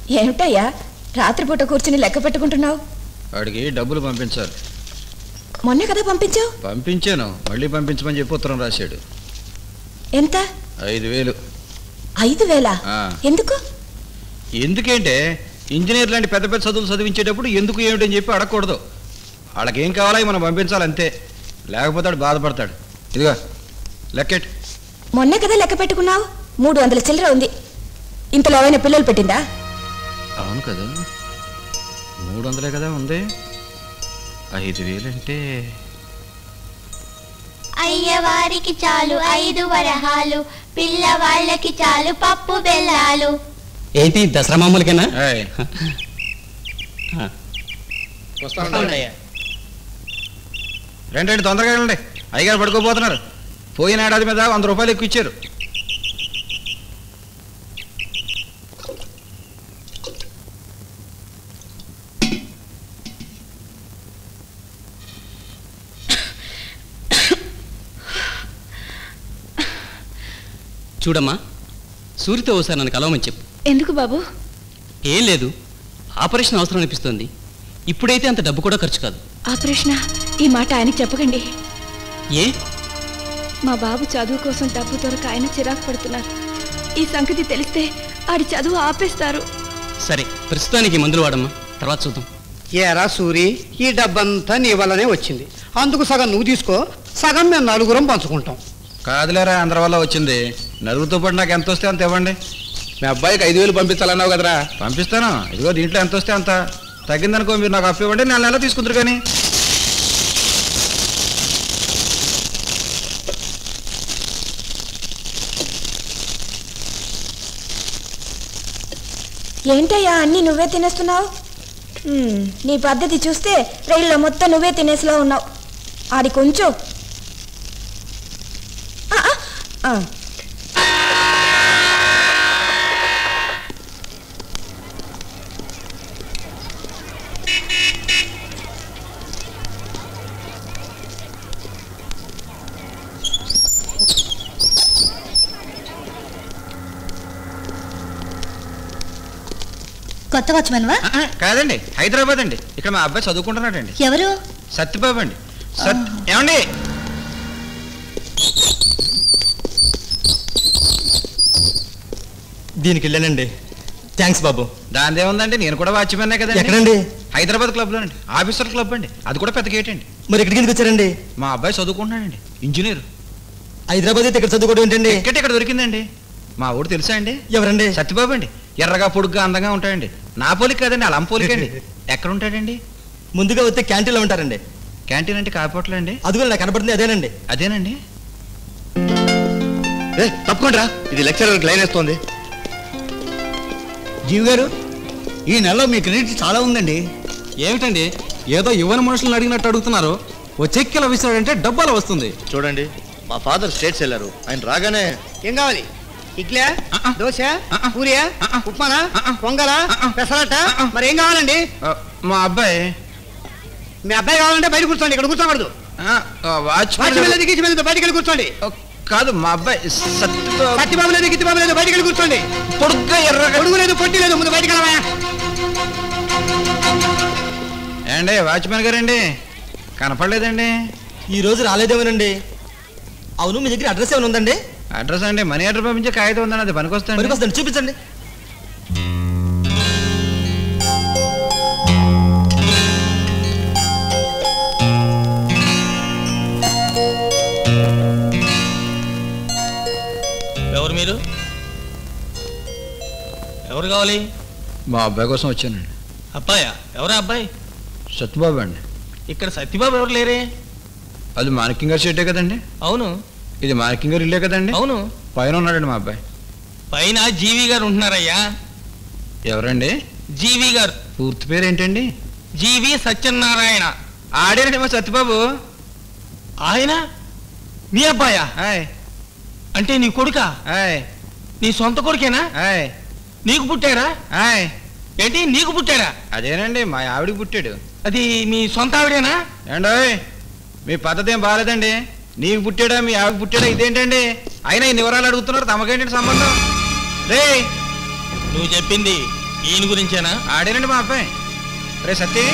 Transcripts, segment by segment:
ఏమిటయ్యా రాత్రిపూట కూర్చుని లెక్క పెట్టుకుంటున్నావు వాడికి డబ్బులు పంపించాలి మొన్నే కదా పంపించావు పంపించాను మళ్ళీ పంపించమని చెప్పి ఉత్తరం రాశాడు ఎంత ఐదు వేలు ఐదు వేల ఆ. ఎందుకు ఎందుకంటే ఇంజనీర్ లాంటి పెద్ద పెద్ద చదువులు చదివించేటప్పుడు ఎందుకు ఏమిటని చెప్పి అడగకూడదు వాళ్ళకి ఏం కావాలో అవి మనం పంపించాలి అంతే లేకపోతే వాడు బాధపడతాడు ఇదిగో లెక్కెట్ మొన్నే కదా లెక్క పెట్టుకున్నావు మూడు వందల చిల్లర ఉంది ఇంతలో ఏమైనా పిల్లలు పెట్టిందా అవును కదా మూడు వందలే కదా ఉంది ఐదు వేలంటే అయ్యవారికి చాలు ఐదు వరహాలు పిల్లవాళ్ళకి చాలు పప్పు బెల్లాలు ఏంటి దసరా మామూలుకేనా ఏయ్, రండి రండి తొందరగా వెళ్ళండి అయ్యగారు పడుకోపోతున్నారు పోయిన ఏడాది మీద వంద రూపాయలు ఎక్కువ ఇచ్చారు చూడమ్మా సూరితో ఒకసారి నన్ను కలవమని చెప్పు ఎందుకు బాబు ఏం లేదు ఆపరేషన్ అవసరం అనిపిస్తుంది ఇప్పుడైతే అంత డబ్బు కూడా ఖర్చు కాదు ఆపరేషన్ ఈ మాట ఆయనకి చెప్పకండి ఏ మా బాబు చదువు కోసం డబ్బు దొరక ఆయన చిరాకు పడుతున్నారు ఈ సంగతి తెలిస్తే ఆడి చదువు ఆపేస్తారు సరే ప్రస్తుతానికి ఈ మందులు వాడమ్మా తర్వాత చూద్దాం ఏరా సూరి ఈ డబ్బంతా నీ వల్లనే వచ్చింది అందుకు సగం నువ్వు తీసుకో సగం మేము నలుగురం పంచుకుంటాం కాదులేరా అందరి వల్ల వచ్చింది నలుగురితో పాటు నాకు ఎంత వస్తే అంత ఇవ్వండి మీ అబ్బాయికి ఐదు వేలు పంపించాలన్నావు కదరా పంపిస్తాను ఇదిగో దీంట్లో ఎంత వస్తే అంత తగ్గిందనుకో మీరు నాకు అప్పు ఇవ్వండి నెల నెల తీసుకుంటారు కానీ ఏంటయ్యా అన్నీ నువ్వే తినేస్తున్నావు మ్మ్, నీ పద్ధతి చూస్తే రైల్లో మొత్తం నువ్వే తినేసిలా ఉన్నావు ఆడి కొంచెం ఆ, ఆ, ఆ. కొత్త వాచ్మెన్వా ఆ, ఆ, కాదండి హైదరాబాద్ అండి ఇక్కడ మా అబ్బాయి చదువుకుంటున్నాడండి ఎవరు సత్యబాబు అండి సత్ ఏమండి దీనికి వెళ్ళానండి థ్యాంక్స్ బాబు దాని ఏముందండి నేను కూడా వాచ్మెన్నే కదండి ఎక్కడండి హైదరాబాద్ క్లబ్లో అండి ఆఫీసర్ క్లబ్ అండి అది కూడా పెద్ద గేట్ అండి మరి ఎక్కడికి ఎందుకు వచ్చారండి మా అబ్బాయి చదువుకుంటున్నాడండి ఇంజనీర్ హైదరాబాద్ అయితే ఇక్కడ చదువుకోవడం ఏంటండి టికెట్ ఇక్కడ దొరికిందండి మా ఊరు తెలుసా అండి ఎవరండి సత్యబాబు అండి ఎర్రగా పొడుగ్గా అందంగా ఉంటాయండి నా పోలిక కాదండి అలా పోలిక అండి ఎక్కడ ఉంటాడండి ముందుగా వస్తే క్యాంటీన్లో ఉంటారండి క్యాంటీన్ అంటే కాపోట్ల అండి అదిగో నాకు కనపడుతుంది అదేనండి అదేనండి తప్పకుండా ఇది లెక్చరర్ లైన్ వేస్తోంది జీవి గారు ఈ నెలలో మీ క్రెడిట్ చాలా ఉందండి ఏమిటండి ఏదో యువన మనుషులను అడిగినట్టు అడుగుతున్నారు ఓ చెక్కిల విసిరాడంటే డబ్బాల వస్తుంది చూడండి మా ఫాదర్ స్టేట్స్ వెళ్ళారు ఆయన రాగానే ఏం కావాలి ఇడ్లీ దోశ పూరియా ఉప్మానా పొంగలా పెసరట్ట మరి ఏం కావాలండి ఆ, మా అబ్బాయి మీ అబ్బాయి కావాలంటే బయట కూర్చోండి ఇక్కడ కూర్చోకూడదు వాచ్మెన్ వాచ్మెన్ లేదు గిచ్చి లేదు బయటికి వెళ్ళి కూర్చోండి కాదు మా అబ్బాయి సత్యబాబు సత్యబాబు లేదు గిత్తిబాబు లేదు బయటికి వెళ్ళి కూర్చోండి పొడుగ్గా ఎర్రగా పొడుగు లేదు పొట్టి లేదు ముందు బయటికి వెళ్ళవా ఏండి వాచ్మెన్ గారండి కనపడలేదండి ఈ రోజు రాలేదేమోనండి అవును మీ దగ్గర అడ్రస్ ఏమైనా ఉందండి అడ్రస్ అండి మనీ ఆర్డర్ పంపించే కాగితం ఉందండి అది పనికొస్తాండి పనికొస్తండి చూపించండి ఎవరు మీరు ఎవరు కావాలి మా అబ్బాయి కోసం వచ్చానండి అబ్బాయా ఎవరా అబ్బాయి సత్యబాబు అండి ఇక్కడ సత్యబాబు ఎవరు లేరే అది మాణిక్యం గారి షెట్టే కదండి అవును ఇది మాణిక్యం గారి ఇల్లే కదండి అవును పైన ఉన్నాడండి మా అబ్బాయి పైన జీవి గారు ఉంటున్నారయ్యా ఎవరండి జీవి గారు పూర్తి పేరు ఏంటండి జీవి సత్యనారాయణ ఆడేనండి మా సత్యబాబు ఆయన మీ అబ్బాయా హాయ్ అంటే నీ కొడుకా హాయ్ నీ సొంత కొడుకేనా హాయ్ నీకు పుట్టారా హాయ్ ఏంటి నీకు పుట్టారా అదేనండి మా ఆవిడికి పుట్టాడు అది మీ సొంత ఆవిడేనా ఏండోయ్ మీ పద్ధతి ఏం బాగాలేదండి నీకు పుట్టాడా మీ ఆవిడకి పుట్టాడా ఇదేంటండి అయినా ఈ వివరాలు అడుగుతున్నారు తమకేంటండి సంబంధం రే నువ్వు చెప్పింది ఈయన గురించేనా ఆడేనండి మా అబ్బాయి రే సత్తి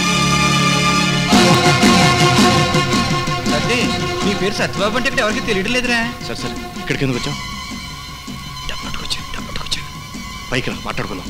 సత్తి మీ పేరు సత్యబాబు అంటే ఇక్కడ ఎవరికి తెలియడం లేదురా సరే సరే ఇక్కడికి ఎందుకు వచ్చావు డబ్బట్టుకొచ్చాను డబ్బట్టుకొచ్చాను పైకి రా మాట్లాడుకుందాం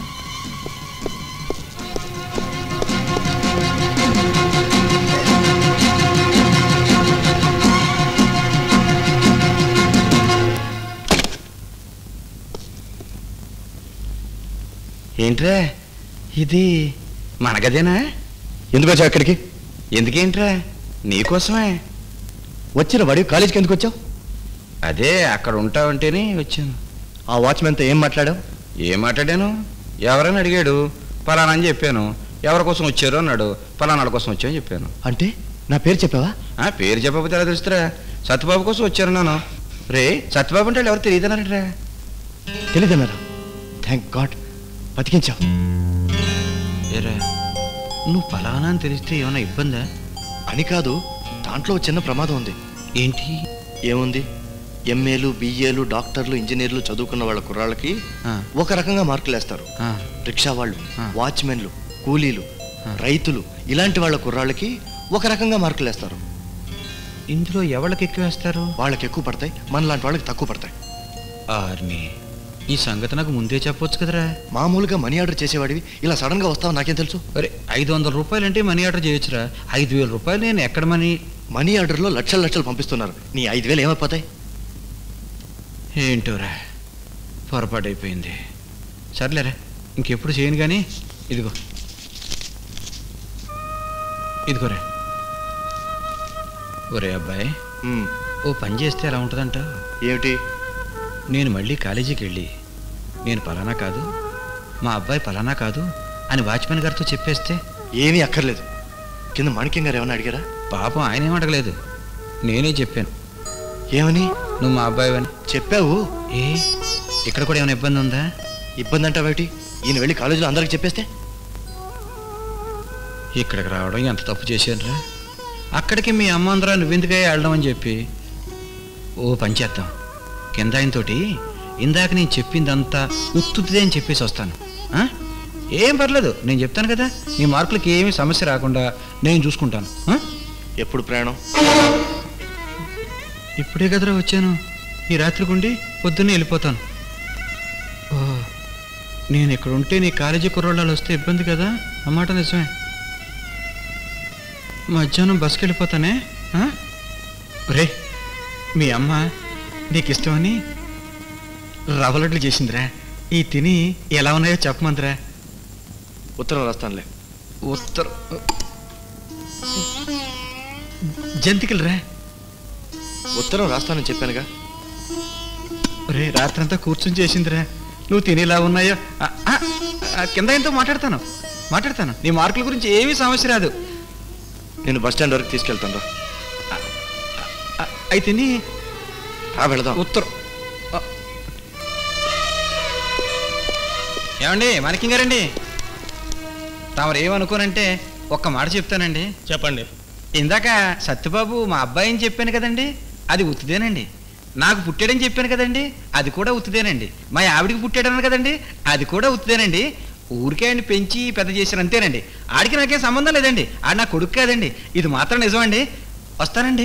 ఏంట్రా ఇది మన గదేనా ఎందుకు వచ్చావు ఇక్కడికి ఎందుకేంట్రా నీకోసమే వచ్చిన వాడి కాలేజీకి ఎందుకు వచ్చావు అదే అక్కడ ఉంటావంటేనే వచ్చాను ఆ వాచ్మెన్తో ఏం మాట్లాడావు ఏం మాట్లాడాను ఎవరైనా అడిగాడు పలానా అని చెప్పాను ఎవరి కోసం వచ్చారు అన్నాడు పలానా వాళ్ళ కోసం వచ్చామని చెప్పాను అంటే నా పేరు చెప్పావా ఆ పేరు చెప్పకపోతే ఎలా తెలుస్తురా సత్యబాబు కోసం వచ్చారు నాను రే సత్యబాబు అంటే వాళ్ళు ఎవరు తెలియదన్నారట్రా తెలియదన్నారా థ్యాంక్ గాడ్ బతికించావు ఏరా నువ్వు పలానా అని తెలిస్తే ఏమైనా ఇబ్బందా అని కాదు దాంట్లో ఓ చిన్న ప్రమాదం ఉంది ఏంటి ఏముంది ఎంఏలు బిఏలు డాక్టర్లు ఇంజనీర్లు చదువుకున్న వాళ్ళ కుర్రాళ్ళకి ఆ, ఒక రకంగా మార్కులు వేస్తారు ఆ, రిక్షా వాళ్ళు ఆ. వాచ్మెన్లు కూలీలు ఆ. రైతులు ఇలాంటి వాళ్ళ కుర్రాళ్ళకి ఒక రకంగా మార్కులు వేస్తారు ఇందులో ఎవరికి ఎక్కువ వేస్తారు వాళ్ళకి ఎక్కువ పడతాయి మనలాంటి వాళ్ళకి తక్కువ పడతాయి ఆర్మీ ఈ సంగతి నాకు ముందే చెప్పొచ్చు కదరా మామూలుగా మనీ ఆర్డర్ చేసేవాడివి ఇలా సడన్ గా వస్తావు నాకేం తెలుసు అరే ఐదు వందల రూపాయలు అంటే మనీ ఆర్డర్ చేయొచ్చురా ఐదు వేల రూపాయలు నేను ఎక్కడ మనీ మనీ ఆర్డర్లో లక్షలు లక్షలు పంపిస్తున్నారు నీ ఐదు వేలు ఏమైపోతాయి ఏంటోరా పొరపాటు అయిపోయింది సర్లేరా ఇంకెప్పుడు చేయను కానీ ఇదిగో ఇదిగోరా ఒరే అబ్బాయి ఉమ్, ఓ పని చేస్తే ఎలా ఉంటుందంట ఏమిటి నేను మళ్ళీ కాలేజీకి వెళ్ళి నేను పలానా కాదు మా అబ్బాయి పలానా కాదు అని వాచ్మెన్ గారితో చెప్పేస్తే ఏమీ అక్కర్లేదు కింద మాణిక్యం గారు ఏమన్నా అడిగారా పాపం ఆయన ఏం అడగలేదు నేనే చెప్పాను ఏమని నువ్వు మా అబ్బాయి అని చెప్పావు ఏ ఇక్కడ కూడా ఏమైనా ఇబ్బంది ఉందా ఇబ్బంది అంటావేటి ఈయన వెళ్ళి కాలేజీలో అందరికి చెప్పేస్తే ఇక్కడికి రావడం ఎంత తప్పు చేశానురా అక్కడికి మీ అమ్మ అందరూ నువ్వెందుకే వెళ్ళడం అని చెప్పి ఓ పని చేద్దాం కింద ఆయనతోటి ఇందాక నేను చెప్పిందంతా ఉత్తుదే అని చెప్పేసి వస్తాను ఆ? ఏం పర్లేదు నేను చెప్తాను కదా నీ మార్కులకి ఏమీ సమస్య రాకుండా నేను చూసుకుంటాను ఆ? ఎప్పుడు ప్రయాణం ఇప్పుడే కదరా వచ్చాను ఈ రాత్రికి ఉండి పొద్దున్నే వెళ్ళిపోతాను ఓ నేను ఇక్కడ ఉంటే నీ కాలేజీ కుర్రోళ్ళు వస్తే ఇబ్బంది కదా అన్నమాట నిజమే మధ్యాహ్నం బస్కి వెళ్ళిపోతానే ఆ? రే మీ అమ్మ నీకు ఇష్టమని రవ్వ లడ్లు చేసిందిరా ఈ తిని ఎలా ఉన్నాయో చెప్పమందిరా ఉత్తరం రాస్తానులే ఉత్తర జంతికలు ఉత్తరం రాస్తానని చెప్పానుగా రే రాత్రంతా కూర్చొని చేసిందిరా నువ్వు తినేలా ఉన్నాయో ఆ, ఆ, ఆ, కింద ఎంతో మాట్లాడతాను మాట్లాడతాను నీ మార్కుల గురించి ఏమీ సమస్య రాదు నేను బస్ స్టాండ్ వరకు తీసుకెళ్తాను రా ఆ, అయి తిని రా వెళదాం ఉత్తరం ఆ. ఏమండి మనకింగారండి తమరు ఏమనుకోనంటే ఒక్క మాట చెప్తానండి చెప్పండి ఇందాక సత్యబాబు మా అబ్బాయి అని చెప్పాను కదండి అది ఉత్తుదేనండి నాకు పుట్టాడని చెప్పాను కదండి అది కూడా ఉత్తుదేనండి మా ఆవిడికి పుట్టాడని కదండి అది కూడా ఉత్తుదేనండి ఊరికే ఆయన పెంచి పెద్ద చేశారు అంతేనండి ఆడికి నాకేం సంబంధం లేదండి ఆడు నా కొడుకు కాదండి ఇది మాత్రం నిజమండి వస్తానండి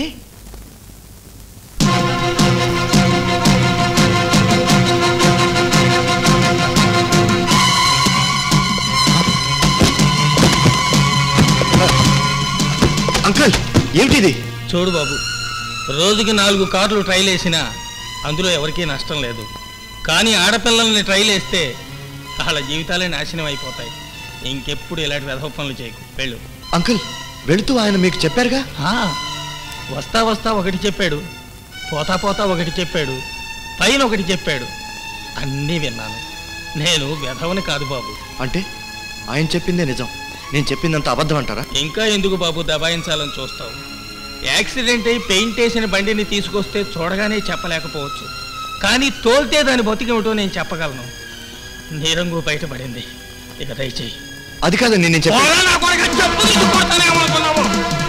అంకుల్ ఏమిటిది చూడు బాబు రోజుకి నాలుగు కార్లు ట్రైల్ వేసినా అందులో ఎవరికీ నష్టం లేదు కానీ ఆడపిల్లల్ని ట్రైల్ వేస్తే వాళ్ళ జీవితాలే నాశనం అయిపోతాయి ఇంకెప్పుడు ఇలాంటి వెధవ పనులు చేయకు వెళ్ళు అంకుల్ వెళుతూ ఆయన మీకు చెప్పారుగా ఆ, వస్తా వస్తా ఒకటి చెప్పాడు పోతా పోతా ఒకటి చెప్పాడు పైన ఒకటి చెప్పాడు అన్నీ విన్నాను నేను వెధవని కాదు బాబు అంటే ఆయన చెప్పిందే నిజం నేను చెప్పిందంత అబద్ధం అంటారా ఇంకా ఎందుకు బాబు దబాయించాలని చూస్తావు యాక్సిడెంట్ అయి పెయింట్ వేసిన బండిని తీసుకొస్తే చూడగానే చెప్పలేకపోవచ్చు కానీ తోల్తే దాని బతికేమిటో నేను చెప్పగలను నీరంగు బయటపడింది ఇక దయచేయి అది కాదని నేను చెప్పి పోరా నా కొడుకా, చెప్పు తీసుకొస్తానేమనుకున్నావు?